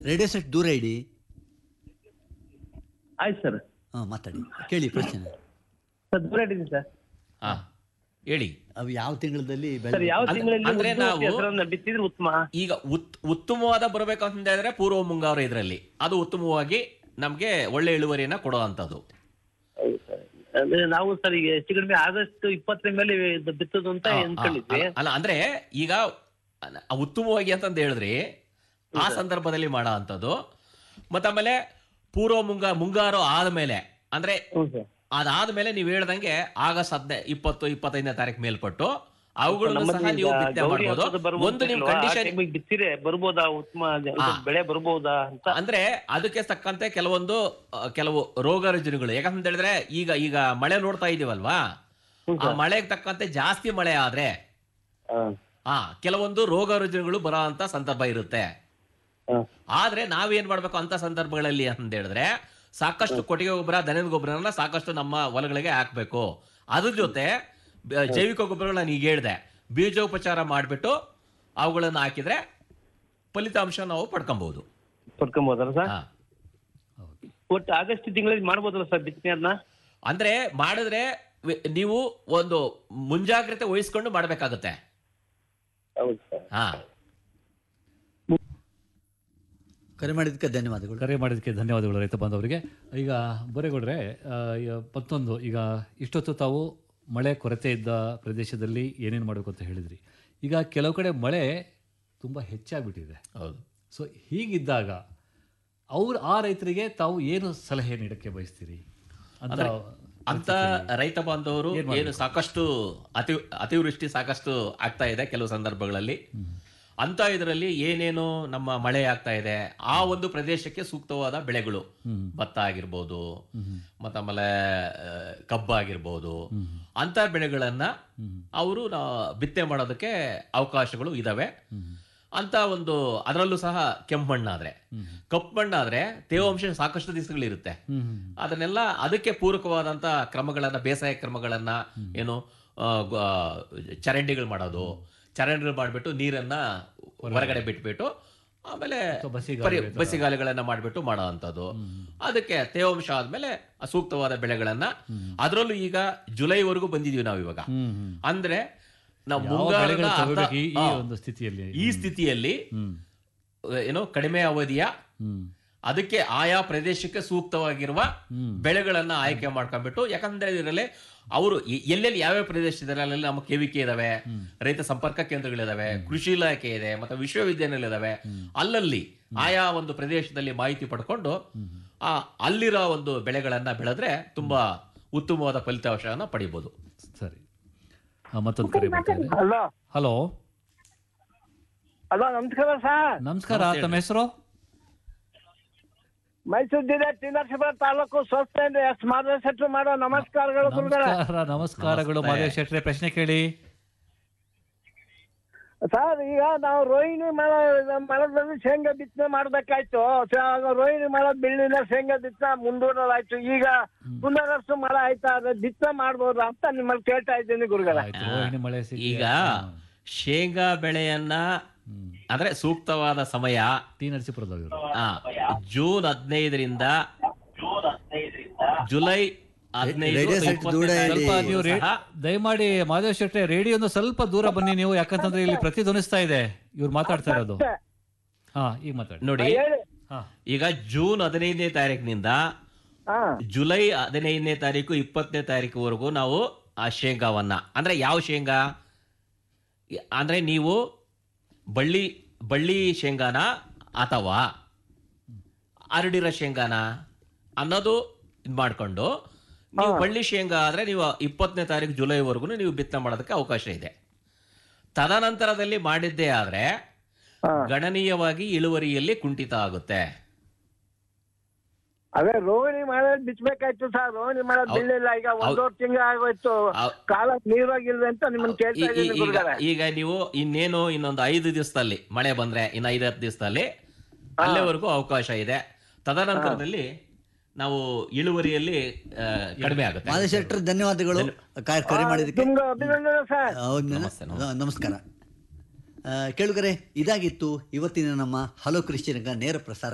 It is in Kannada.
ರೇಡಿಯೋ ಸೆಟ್ ದೂರ ಇಡಿ ಆಯ್ತು ಸರ್ ಹಾಂ ಮಾತಾಡಿ ಕೇಳಿ ಪ್ರಶ್ನೆ ಸರ್ ದೂರ ಇದ್ದೀನಿ ಸರ್ ಹಾ ಹೇಳಿ ಅವು ಯಾವ ತಿಂಗಳಲ್ಲಿ ಸರ್ ಬೆಳೆ ಯಾವ ಅಂದ್ರೆ- ತಿಂಗಳಲ್ಲಿ ಅಂದ್ರೆ ಉದ್ದು ನಾವು- ಹೆಸರನ್ನ ಬಿತ್ತಿದ್ರೆ ಉತ್ತಮ ಈಗ ಉತ್ ಉತ್ತಮವಾದ ಬರಬೇಕು ಅಂತ ಹೇಳಿದ್ರೆ ಪೂರ್ವ ಮುಂಗಾರು ಇದರಲ್ಲಿ ಅದು ಉತ್ತಮವಾಗಿ ನಮಗೆ ಒಳ್ಳೆ ಇಳುವರಿಯನ್ನ ಕೊಡೋ ಅಂಥದ್ದು ಹೌದು ಸರ್ ಅಂದ್ರೆ ನಾವು ಸರ್ ಈಗ ಹೆಚ್ಚು ಕಡಿಮೆ ಆಗಸ್ಟ್ ಇಪ್ಪತ್ತರ ಮೇಲೆ ಇದು ಬಿತ್ತೋದು ಅಂತ ಅನ್ಕೊಂಡಿದ್ವಿ ಅಲ್ಲ ಅಂದ್ರೆ ಈಗ ಅಲ್ಲ, ಉತ್ತಮವಾಗಿ ಅಂತಂದು ಹೇಳಿದ್ರಿ ಆ ಸಂದರ್ಭದಲ್ಲಿ ಮಾಡೋ ಅಂಥದ್ದು ಮತ್ತಾಮೇಲೆ ಪೂರ್ವ ಮುಂಗಾ ಮುಂಗಾರು ಆದ್ಮೇಲೆ ಅಂದ್ರೆ ಹ್ಞೂ ಸರ್ ಅದಾದ್ಮೇಲೆ ನೀವು ಹೇಳ್ದಂಗೆ ಆಗಸ್ಟ್ ಹದಿನೈ ಇಪ್ಪತ್ತು ಇಪ್ಪತ್ತೈದನೇ ತಾರೀಕು ಮೇಲ್ಪಟ್ಟು ಅವುಗಳನ್ನು ಸಹ ನೀವು ಬಿತ್ತನೆ ಗೌರಿ ಮಾಡ್ಬೋದು ಹಬ್ಬದ ಬರ್ಬೋದು ಒಂದು ನಿಮ್ಮ ಅಲ್ವಾ? ಆ ಕಂಡೀಷನ್ ಟೈಮಿಗೆ ಬಿತ್ತಿರೆ ಬರ್ಬೋದಾ ಉತ್ತಮ ಇದು ಹಾ. ಬೆಳೆ ಬರ್ಬೋದಾ ಅಂತ ಅಂದ್ರೆ ಅದಕ್ಕೆ ತಕ್ಕಂತೆ ಕೆಲವೊಂದು ಆ, ಕೆಲವು ರೋಗ ರುಜಿನಗಳು ಯಾಕಂತ ಹೇಳಿದ್ರೆ ಈಗ ಈಗ ಮಳೆ ನೋಡ್ತಾ ಇದೀವಲ್ವಾ ಹ್ಮ್ ಆ ಮಳೆಗೆ ತಕ್ಕಂತೆ ಜಾಸ್ತಿ ಮಳೆ ಆದ್ರೆ ಹಾ, ಆ ಕೆಲವೊಂದು ರೋಗ ರುಜಿನಗಳು ಬರೋ ಅಂತ ಸಂದರ್ಭ ಇರುತ್ತೆ ಹಾ. ಆದ್ರೆ ನಾವೇನ್ ಮಾಡ್ಬೇಕು ಅಂತ ಸಂದರ್ಭಗಳಲ್ಲಿ ಅಂತ ಹೇಳಿದ್ರೆ ಸಾಕಷ್ಟು ಕೊಟ್ಟಿಗೆ ಗೊಬ್ಬರ ದನದ ಗೊಬ್ಬರನ ಸಾಕಷ್ಟು ನಮ್ಮ ಹೊಲಗಳಿಗೆ ಹಾಕ್ಬೇಕು ಅದ್ರ ಜೊತೆ ಬ- ಜೈವಿಕ ಗೊಬ್ಬರಗಳು ನಾನು ಈಗ ಹೇಳಿದೆ ಬೀಜೋಪಚಾರ ಮಾಡಿಬಿಟ್ಟು ಅವುಗಳನ್ನು ಹಾಕಿದ್ರೆ ಫಲಿತಾಂಶ ನಾವು ಪಡ್ಕೊಬಹುದು ಪಡ್ಕೊಂಬೋದಲ್ಲ ಸರ್ ಹಾ. ಒಟ್ಟು ಆಗಸ್ಟ್ ತಿಂಗಳಲ್ಲಿ ಮಾಡ್ಬೋದಲ್ಲ ಸರ್ ಬಿತ್ತನೆ ಅದನ್ನ ಅಂದ್ರೆ ಮಾಡಿದ್ರೆ ವಿ- ನೀವು ಒಂದು ಮುಂಜಾಗ್ರತೆ ವಹಿಸ್ಕೊಂಡು ಮಾಡ್ಬೇಕಾಗತ್ತೆ ಹೌದು ಸರ್ ಹಾ ಕರೆ ಮಾಡಿದ್ದಕ್ಕೆ ಧನ್ಯವಾದಗಳು ಕರೆ ಮಾಡಿದ್ದಕ್ಕೆ ಧನ್ಯವಾದಗಳು ರೈತ ಬಾಂಧವರಿಗೆ ಈಗ ಬೊರೇಗೌಡ್ರೆ ಆ, ಈಗ ಮತ್ತೊಂದು ಈಗ ಇಷ್ಟೊತ್ತು ತಾವು ಮಳೆ ಕೊರತೆ ಇದ್ದ ಪ್ರದೇಶದಲ್ಲಿ ಏನೇನು ಮಾಡಬೇಕು ಅಂತ ಹೇಳಿದ್ರಿ ಈಗ ಕೆಲವು ಕಡೆ ಮಳೆ ತುಂಬ ಹೆಚ್ಚಾಗ್ಬಿಟ್ಟಿದೆ ಹೌದು ಸೊ ಹೀಗಿದ್ದಾಗ ಅವ್ರು ಆ ರೈತರಿಗೆ ತಾವು ಏನು ಸಲಹೆ ನೀಡಕ್ಕೆ ಬಯಸ್ತೀರಿ ಅಂತ ಅಂತ ರೈತ ಬಾಂಧವರು ಏನು ಸಾಕಷ್ಟು ಅತಿ ಅತಿವೃಷ್ಟಿ ಸಾಕಷ್ಟು ಆಗ್ತಾ ಇದೆ ಕೆಲವು ಸಂದರ್ಭಗಳಲ್ಲಿ ಅಂತ ಇದರಲ್ಲಿ ಏನೇನು ನಮ್ಮ ಮಳೆ ಆಗ್ತಾ ಇದೆ ಆ ಒಂದು ಪ್ರದೇಶಕ್ಕೆ ಸೂಕ್ತವಾದ ಬೆಳೆಗಳು ಭತ್ತ ಆಗಿರ್ಬೋದು ಮತ್ತಾಮೇಲೆ ಆ, ಕಬ್ಬು ಆಗಿರ್ಬೋದು ಅಂತ ಬೆಳೆಗಳನ್ನ ಅವರು ಬಿತ್ತನೆ ಮಾಡೋದಕ್ಕೆ ಅವಕಾಶಗಳು ಇದಾವೆ ಅಂತ ಒಂದು ಅದರಲ್ಲೂ ಸಹ ಕೆಂಪು ಮಣ್ಣಾದ್ರೆ ಕಪ್ಪು ಮಣ್ಣಾದ್ರೆ ತೇವಾಂಶ ಸಾಕಷ್ಟು ದಿವಸಗಳಿರುತ್ತೆ ಅದನ್ನೆಲ್ಲ ಅದಕ್ಕೆ ಪೂರಕವಾದಂತ ಕ್ರಮಗಳನ್ನ ಬೇಸಾಯ ಕ್ರಮಗಳನ್ನ ಏನು ಆ, ಗ- ಆ, ಚರಂಡಿಗಳು ಮಾಡೋದು ಚರಂಡಿಗಳು ಮಾಡಿಬಿಟ್ಟು ನೀರನ್ನ ಹೊರಗಡೆ ಬಿಟ್ಬಿಟ್ಟು ಆಮೇಲೆ ಪರಿ- ಬಸಿಗಾಲಿಗಳನ್ನ ಮಾಡಿಬಿಟ್ಟು ಮಾಡೋ ಅಂಥದ್ದು ಅದಕ್ಕೆ ತೇವಾಂಶ ಆದ್ಮೇಲೆ ಆ ಸೂಕ್ತವಾದ ಬೆಳೆಗಳನ್ನ ಅದರಲ್ಲೂ ಈಗ ಜುಲೈವರೆಗೂ ಬಂದಿದೀವಿ ನಾವು ಇವಾಗ ಅಂದ್ರೆ ನಾವು ಯಾವ ಮುಂಗಾರದ ಬೆಳೆಗಳು ಅರ್ಧ- ತಗೋಬೇಕು ಈ- ಈ ಆ, ಒಂದು ಸ್ಥಿತಿಯಲ್ಲಿ ಈ ಸ್ಥಿತಿಯಲ್ಲಿ ಹ್ಮ್ ಏನೋ ಕಡಿಮೆ ಅವಧಿಯ ಹ್ಮ್ ಅದಕ್ಕೆ ಆಯಾ ಪ್ರದೇಶಕ್ಕೆ ಸೂಕ್ತವಾಗಿರುವ ಬೆಳೆಗಳನ್ನ ಆಯ್ಕೆ ಮಾಡ್ಕೊಂಡ್ಬಿಟ್ಟು ಯಾಕಂದ್ರೆ ಇದರಲ್ಲಿ ಅವರು ಎ- ಎಲ್ಲೆಲ್ಲಿ ಯಾವ್ಯಾವ ಪ್ರದೇಶದಲ್ಲಿ ಅಲ್ಲೆಲ್ಲ ನಮ್ಮ ಕೆವಿಕೆ ಇದಾವೆ ರೈತ ಸಂಪರ್ಕ ಕೇಂದ್ರಗಳಿದಾವೆ ಕೃಷಿ ಇಲಾಖೆ ಇದೆ ಮತ್ತೆ ವಿಶ್ವವಿದ್ಯಾನಿಲಯ ಇದಾವೆ ಅಲ್ಲಲ್ಲಿ ಆಯಾ ಒಂದು ಪ್ರದೇಶದಲ್ಲಿ ಮಾಹಿತಿ ಪಡ್ಕೊಂಡು ಆ ಅಲ್ಲಿರೋ ಒಂದು ಬೆಳೆಗಳನ್ನ ಬೆಳೆದ್ರೆ ತುಂಬಾ ಉತ್ತಮವಾದ ಫಲಿತಾಂಶವನ್ನ ಪಡಿಬಹುದು ಸರಿ ಆ, ಮತ್ತೊಂದು ಕರೆ ಬರ್ತಾ ಇದೆ ಹಲೋ ಹಲೋ ಹಲೋ ನಮಸ್ಕಾರ ಸರ್ ನಮಸ್ಕಾರ ತಮ್ಮ ಹೆಸರು ಮೈಸೂರು ಜಿಲ್ಲೆ ಟಿ ನರಸೀಪುರ ತಾಲೂಕು ಸ್ವಸ್ಥೆಯಿಂದ ಎಸ್ ಮಾಧವ ಶೆಟ್ರು ಮಾಡೋ ನಮಸ್ಕಾರಗಳು ಗುರುಗಳೇ ನಮಸ್ಕಾರ ನಮಸ್ಕಾರಗಳು ಮಾದೇವ್ ಶೆಟ್ರೆ ಪ್ರಶ್ನೆ ಕೇಳಿ ಸರ್ ಈಗ ನಾವು ರೋಹಿಣಿ ಮಳೆ ಮಳೆದಲ್ಲಿ ಶೇಂಗಾ ಬಿತ್ತನೆ ಮಾಡ್ಬೇಕಾಯ್ತು ಸ- ರೋಹಿಣಿ ಮಳೆ ಬೆಳ್ಳಿನ ಶೇಂಗಾ ಬಿತ್ತನೆ ಮುಂದೂಡಲಾಯ್ತು ಈಗ ಪುನರಸು ಮಳೆ ಆಯ್ತಾ ಅದ್ರ ಬಿತ್ತನೆ ಮಾಡ್ಬೋದಾ ಅಂತ ನಿಮ್ಮಲ್ಲಿ ಕೇಳ್ತಾ ಇದ್ದೀನಿ ಗುರುಗಳ ಆಯ್ತು ರೋಹಿಣಿ ಮಳೆ ಸಿಕ್ಕಿ ಈಗ ಶೇಂಗಾ ಬೆಳೆಯನ್ನ ಅಂದ್ರೆ ಸೂಕ್ತವಾದ ಸಮಯ ಟಿ ನರಸೀಪುರದವರು ಆ, ಜೂನ್ ಹದಿನೈದರಿಂದ ಜುಲೈ ಹದಿನೈದು ರೇಡಿಯೋ ಸೆಟ್ ಇಪ್ಪತ್ತನೇ ದೂರ ತಾರೀಕು ಇಡಿ. ಸ್ವಲ್ಪ ನೀವು ರೇ- ಸಹ ದಯಮಾಡಿ ಮಾದೇವ್ ಶೆಟ್ರೆ ರೇಡಿಯೋನ ಸ್ವಲ್ಪ ದೂರ ಬನ್ನಿ ನೀವು ಯಾಕಂತಂದ್ರೆ ಇಲ್ಲಿ ಪ್ರತಿಧ್ವನಿಸ್ತಾ ಇದೆ ಇವ್ರು ಮಾತಾಡ್ತಾ ಇರೋದು ಹಾ ಈಗ ಮಾತಾಡಿ ನೋಡಿ ಹೇಳಿ ಹಾ ಈಗ ಜೂನ್ ಹದಿನೈದನೇ ತಾರೀಕಿನಿಂದ ಹಾ ಜುಲೈ ಹದಿನೈದನೇ ತಾರೀಕು ಇಪ್ಪತ್ತನೇ ತಾರೀಕುವರೆಗೂ ನಾವು ಆ ಶೇಂಗಾವನ್ನ ಅಂದ್ರೆ ಯಾವ ಶೇಂಗಾ ಈ- ಅಂದ್ರೆ ನೀವು ಬಳ್ಳಿ ಬಳ್ಳಿ ಶೇಂಗಾನ ಅಥವಾ ಹರಡಿರೋ ಶೇಂಗಾನ ಅನ್ನೋದು ಇದು ಮಾಡ್ಕೊಂಡು ನೀವು ಬಳ್ಳಿ ಶೇಂಗಾ ಆದ್ರೆ ನೀವು ಇಪ್ಪತ್ತನೇ ತಾರೀಕು ಜುಲೈವರೆಗೂ ನೀವು ಬಿತ್ತನೆ ಮಾಡೋದಕ್ಕೆ ಅವಕಾಶ ಇದೆ ತದನಂತರದಲ್ಲಿ ಮಾಡಿದ್ದೇ ಆದ್ರೆ ಗಣನೀಯವಾಗಿ ಇಳುವರಿಯಲ್ಲಿ ಕುಂಠಿತ ಆಗುತ್ತೆ ಅದೇ ರೋಹಿಣಿ ಮಳೆ ಬಿಚ್ಚಬೇಕಾಯ್ತು ಸರ್ ರೋಹಿಣಿ ಮಳೆ ಬೀಳಿಲ್ಲ ಈಗ ಒಂದೂವರೆ ತಿಂಗಳು ಆಗೋಯ್ತು ಹೌ- ಕಾಲ ನೀರಾಗಿಲ್ವೇ ಅಂತ ನಿಮ್ಮನ್ನ ಕೇಳ್ತಾ ಈ- ಈ- ಇದ್ದೀನಿ ಈಗ ಗುರುಗಳೇ ಈಗ ನೀವು ಇನ್ನೇನು ಇನ್ನೊಂದು ಐದು ದಿವಸದಲ್ಲಿ ಮಳೆ ಬಂದ್ರೆ ಇನ್ನು ಐದು ಹತ್ತು ದಿವಸದಲ್ಲಿ ಅಲ್ಲಿವರೆಗೂ ಅವಕಾಶ ಇದೆ ತದನಂತರದಲ್ಲಿ ನಾವು ಇಳುವರಿಯಲ್ಲಿ ಆ, ಕಡಿಮೆ ಆಗುತ್ತೆ ಮಾದೇಶ್ ಶೆಟ್ಟರ್ ಧನ್ಯವಾದಗಳು ಕ- ಕರೆ ಮಾಡಿದ್ದಕ್ಕೆ ನಿಮ್ಗೆ ಅಭಿನಂದನೆ ಸರ್ ಹೌದು ನಮಸ್ತೆ, ನಮಸ್ಕಾರ ಆ, ಕೇಳುಗರೆ ಇದಾಗಿತ್ತು ಇವತ್ತಿನ ನಮ್ಮ ಹಲೋ ಕೃಷಿ ರಂಗ ನೇರ ಪ್ರಸಾರ